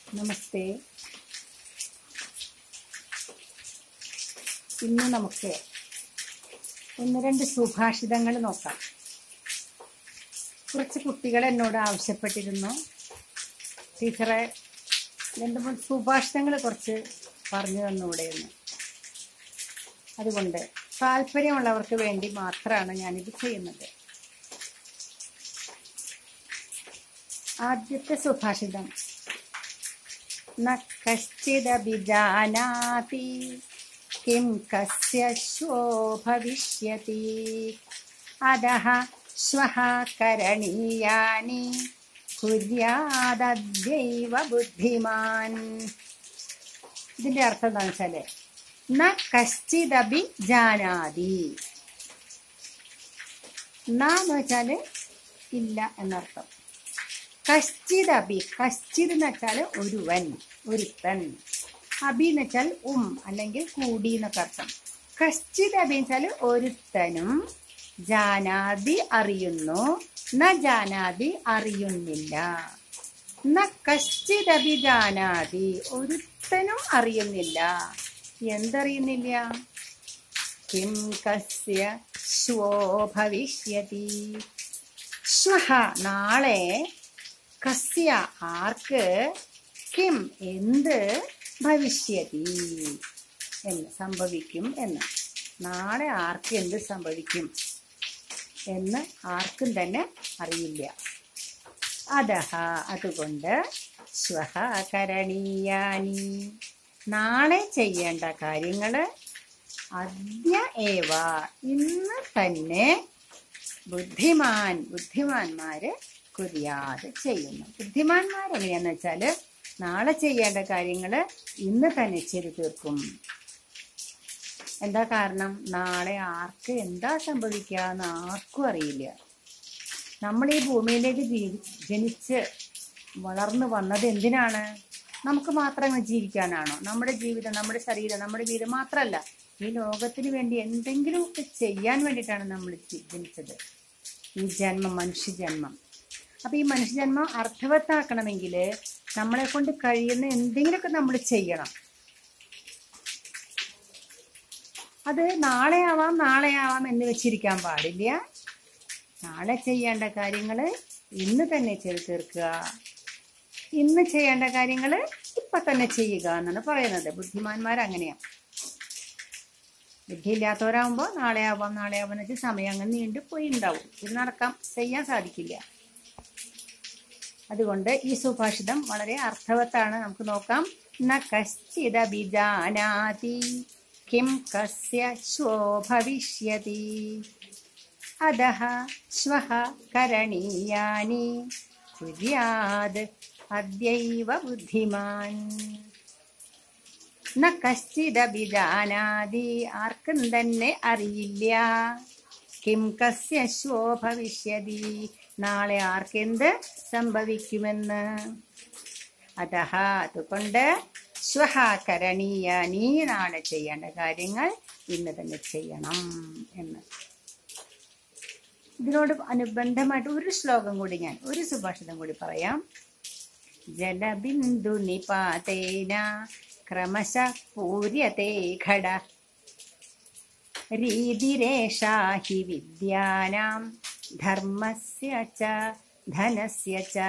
നമസ്തേ ഇന്ന് നമുക്ക് ഒന്ന് രണ്ട് സുഭാഷിതങ്ങൾ നോക്കാം കുറച്ച് കുട്ടികൾ എന്നോട് ആവശ്യപ്പെട്ടിരുന്നു ടീച്ചറെ രണ്ട് മൂന്ന് സുഭാഷിതങ്ങൾ കുറച്ച് പറഞ്ഞു തന്നൂടെ എന്ന് അതുകൊണ്ട് താല്പര്യമുള്ളവർക്ക് വേണ്ടി മാത്രമാണ് ഞാനിത് ചെയ്യുന്നത് ആദ്യത്തെ സുഭാഷിതം न कश्चिदभिजानाति किं कस्य श्वो भविष्यति अधः श्वः करणीयानि കുര്യാദദ്യൈവ ബുദ്ധിമാൻ ഇതിന്റെ അർത്ഥം എന്താണെന്ന് വെച്ചാല് ന കശ്ചിദപി ജാനാതി ന എന്ന് വെച്ചാല് ഇല്ല എന്നർത്ഥം കശ്ചിത് അബി കശ്ചിത് എന്ന് വെച്ചാൽ ഒരുവൻ ഒരുത്തൻ അബി എന്ന് വെച്ചാൽ ഉം അല്ലെങ്കിൽ കൂടി എന്നൊക്കെ അർത്ഥം കശ്ചിത് അബി എന്ന് വെച്ചാൽ ഒരുത്തനും ജാനാതി അറിയുന്നു ന ജാനാതി അറിയുന്നില്ല ന കശ്ചിത് അബി ജാനാതി ഒരുത്തനും അറിയുന്നില്ല എന്തറിയുന്നില്ല കിം കസ്യ ശ്വോ ഭവിഷ്യതി ശ്വഹ നാളെ കസ്യ ആർക്ക് കിം എന്ത് ഭവിഷ്യതി എന്ന് സംഭവിക്കും എന്ന് നാളെ ആർക്ക് എന്ത് സംഭവിക്കും എന്ന് ആർക്കും തന്നെ അറിയില്ല അതഹ അതുകൊണ്ട് ശ്വഹ കരണീയാനി നാളെ ചെയ്യേണ്ട കാര്യങ്ങൾ അദ്യ ഏവ ഇന്ന് തന്നെ ബുദ്ധിമാൻ ബുദ്ധിമാന്മാര് കുര്യാത് ചെയ്യുന്നു ബുദ്ധിമാന്മാർ എങ്ങനെയാന്ന് വെച്ചാല് നാളെ ചെയ്യേണ്ട കാര്യങ്ങൾ ഇന്ന് തന്നെ ചെയ്തു തീർക്കും എന്താ കാരണം നാളെ ആർക്ക് എന്താ സംഭവിക്കുക എന്ന് ആർക്കും അറിയില്ല നമ്മൾ ഈ ഭൂമിയിലേക്ക് ജീവി ജനിച്ച് വളർന്നു വന്നത് എന്തിനാണ് നമുക്ക് മാത്രം ജീവിക്കാനാണോ നമ്മുടെ ജീവിതം നമ്മുടെ ശരീരം നമ്മുടെ വീട് മാത്രമല്ല ഈ ലോകത്തിന് വേണ്ടി എന്തെങ്കിലുമൊക്കെ ചെയ്യാൻ വേണ്ടിയിട്ടാണ് നമ്മൾ ജി- ജനിച്ചത് ഈ ജന്മം മനുഷ്യജന്മം അപ്പൊ ഈ മനുഷ്യജന്മം അർത്ഥവത്താക്കണമെങ്കിൽ നമ്മളെ കൊണ്ട് കഴിയുന്ന എന്തെങ്കിലുമൊക്കെ നമ്മൾ ചെയ്യണം അത് നാളെ ആവാം നാളെ ആവാം എന്ന് വെച്ചിരിക്കാൻ പാടില്ല നാളെ ചെയ്യേണ്ട കാര്യങ്ങൾ ഇന്ന് തന്നെ ചെയ്ത് തീർക്കുക ഇന്ന് ചെയ്യേണ്ട കാര്യങ്ങൾ ഇപ്പൊ തന്നെ ചെയ്യുക എന്നാണ് പറയുന്നത് ബുദ്ധിമാന്മാർ അങ്ങനെയാണ് ബുദ്ധിയില്ലാത്തവരാകുമ്പോൾ നാളെ ആവാം നാളെ ആവാം എന്ന് വെച്ചാൽ സമയം അങ്ങ് നീണ്ടു പോയി ഉണ്ടാവും ഇത് നടക്കാം ചെയ്യാൻ സാധിക്കില്ല അതുകൊണ്ട് ഈ സുഭാഷിതം വളരെ അർത്ഥവത്താണ് നമുക്ക് നോക്കാം ന കശ്ചിത ബിജാനാതി കിം കസ്യ ശ്വോ ഭവിഷ്യതി അധഃ ശ്വഃ കരണീയാനി കുര്യാത് അദ്യൈവ ബുദ്ധിമാൻ ന കശ്ചിദപി ജാനാതി ആർക്കും തന്നെ അറിയില്ല കിം കസ്യ ശ്വോ ഭവിഷ്യതി നാളെ ആർക്കെന്ത് സംഭവിക്കുമെന്ന് അതഹ അതുകൊണ്ട് ശ്വഹ കരണീയാനി നാളെ ചെയ്യേണ്ട കാര്യങ്ങൾ ഇന്ന് തന്നെ ചെയ്യണം എന്ന് ഇതിനോട് അനുബന്ധമായിട്ട് ഒരു ശ്ലോകം കൂടി ഞാൻ ഒരു സുഭാഷിതം കൂടി പറയാം ജലബിന്ദു നിപാതേന ക്രമശ പൂര്യത്തെ ഘട രീതിരേഷാ ഹി വിദ്യാനാം ധർമ്മസ്യ ച ധനസ്യ ച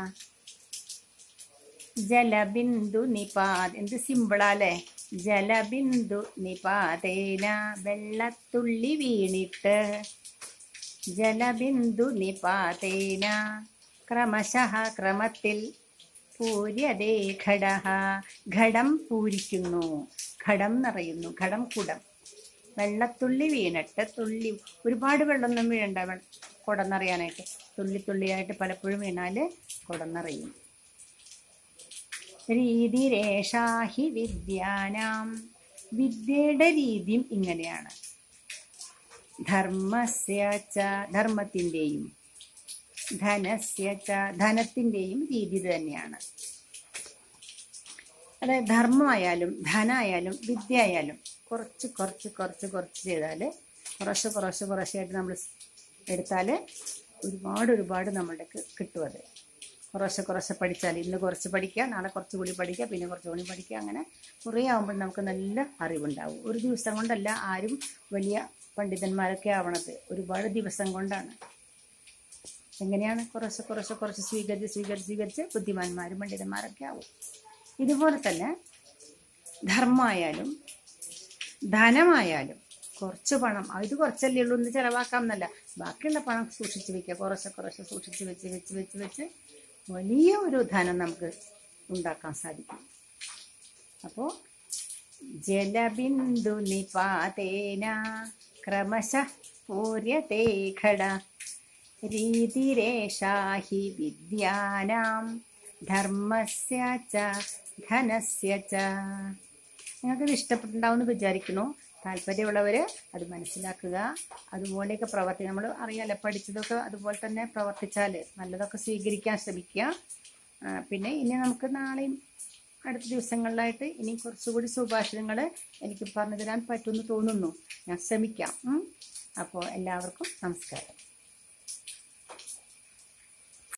ജലബിന്ദു നിപാത് എന്ത് സിമ്പിളാല്ലേ ജലബിന്ദു നിപാതേന വെള്ളത്തുള്ളി വീണിട്ട് ജലബിന്ദു നിപാതേന ക്രമശഃ ക്രമത്തിൽ പൂര്യതേ ഘടഃ ഘടം പൂരിക്കുന്നു ഘടം നിറയുന്നു ഘടം കുടം വെള്ളത്തുള്ളി വീണിട്ട് തുള്ളി ഒരുപാട് വെള്ളമൊന്നും വീഴണ്ട വെ- കുടം നിറയാനായിട്ട് തുള്ളി തുള്ളിയായിട്ട് പലപ്പോഴും വീണാല് കുടം നിറയും രീതിരേഷാഹി വിദ്യാനാം വിദ്യയുടെ രീതിയും ഇങ്ങനെയാണ് ധർമ്മസ്യ ച ധർമ്മത്തിൻ്റെയും ധനസ്യ ച ധനത്തിൻ്റെയും രീതി ഇത് തന്നെയാണ് അതായത് ധർമ്മമായാലും ധനമായാലും വിദ്യ ആയാലും കുറച്ച് കുറച്ച് കുറച്ച് കുറച്ച് ചെയ്താൽ കുറച്ച് കുറച്ച് കുറച്ചായിട്ട് നമ്മൾ എടുത്താൽ ഒരുപാട് ഒരുപാട് നമ്മളുടെ കിട്ടും അത് കുറേശ്ശെ കുറേശ്ശെ പഠിച്ചാൽ ഇന്ന് കുറച്ച് പഠിക്കുക നാളെ കുറച്ചുകൂടി പഠിക്കുക പിന്നെ കുറച്ചുകൂടി പഠിക്കുക അങ്ങനെ കുറേ ആകുമ്പോൾ നമുക്ക് നല്ല അറിവുണ്ടാവും ഒരു ദിവസം കൊണ്ടല്ല ആരും വലിയ പണ്ഡിതന്മാരൊക്കെ ആവണത് ഒരുപാട് ദിവസം കൊണ്ടാണ് എങ്ങനെയാണ് കുറച്ച് കുറച്ച് കുറച്ച് സ്വീകരിച്ച് സ്വീകരിച്ച് സ്വീകരിച്ച് ബുദ്ധിമാന്മാരും പണ്ഡിതന്മാരൊക്കെ ആവും ഇതുപോലെ തന്നെ ധർമ്മമായാലും ധനമായാലും കുറച്ച് പണം ആ, ഇത് കുറച്ചല്ലേ ഉള്ളൂ എന്ന് ചിലവാക്കാം എന്നല്ല ബാക്കിയുള്ള പണം സൂക്ഷിച്ച് വെക്കുക കുറച്ച് കുറച്ച് സൂക്ഷിച്ച് വെച്ച് വെച്ച് വെച്ച് വെച്ച് വലിയ ഒരു ധനം നമുക്ക് ഉണ്ടാക്കാൻ സാധിക്കും അപ്പോൾ ജലബിന്ദു നിപാതേന ക്രമശ പൂര്യത്തെ ഘട രീതിരേഷാ ഹി വിദ്യാനാം ധർമ്മസ്യ ച ധനസ്യ ച നിങ്ങൾക്കിത് ഇഷ്ടപ്പെട്ടുണ്ടാവുമെന്ന് വിചാരിക്കുന്നു താല്പര്യമുള്ളവർ അത് മനസ്സിലാക്കുക അതുപോലെയൊക്കെ പ്രവർത്തി നമ്മൾ അറിയാലോ പഠിച്ചതൊക്കെ അതുപോലെ തന്നെ പ്രവർത്തിച്ചാൽ നല്ലതൊക്കെ സ്വീകരിക്കാൻ ശ്രമിക്കുക ആ, പിന്നെ ഇനി നമുക്ക് നാളെയും അടുത്ത ദിവസങ്ങളിലായിട്ട് ഇനി കുറച്ചുകൂടി സുഭാഷിതങ്ങൾ എനിക്ക് പറഞ്ഞു തരാൻ പറ്റുമെന്ന് തോന്നുന്നു ഞാൻ ശ്രമിക്കാം ഉം. അപ്പോൾ എല്ലാവർക്കും നമസ്കാരം